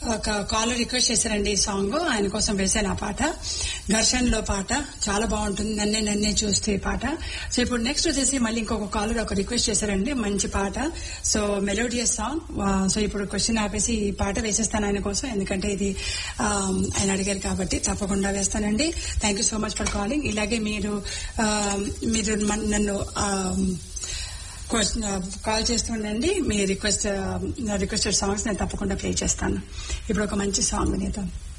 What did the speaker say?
ఒక caller request చేశారండి ఈ సాంగ్ ఆయన కోసం వేసాను ఆ పాట ఘర్షణలో పాట చాలా బాగుంటుంది నన్నే నన్నే చూస్తే ఈ పాట సో ఇప్పుడు నెక్స్ట్ వచ్చేసి మళ్ళీ ఇంకొక కాలర్ ఒక రిక్వెస్ట్ చేశారండి మంచి పాట సో మెలోడియస్ సాంగ్ సో ఇప్పుడు క్వశ్చన్ ఆపేసి ఈ పాట వేసేస్తాను ఆయన కోసం ఎందుకంటే ఇది ఆ, ఆయన అడిగారు కాబట్టి తప్పకుండా వేస్తానండి thank you so much for calling ఇలాగే మీరు ఆ, మీరు మన- నన్ను ఆ, క్వశ్చన్ కాల్ చేస్తుండండి మీ రిక్వెస్ట్ రిక్వెస్టెడ్ సాంగ్స్ నేను తప్పకుండా ప్లే చేస్తాను ఇప్పుడు ఒక మంచి సాంగ్ వినేద్దాం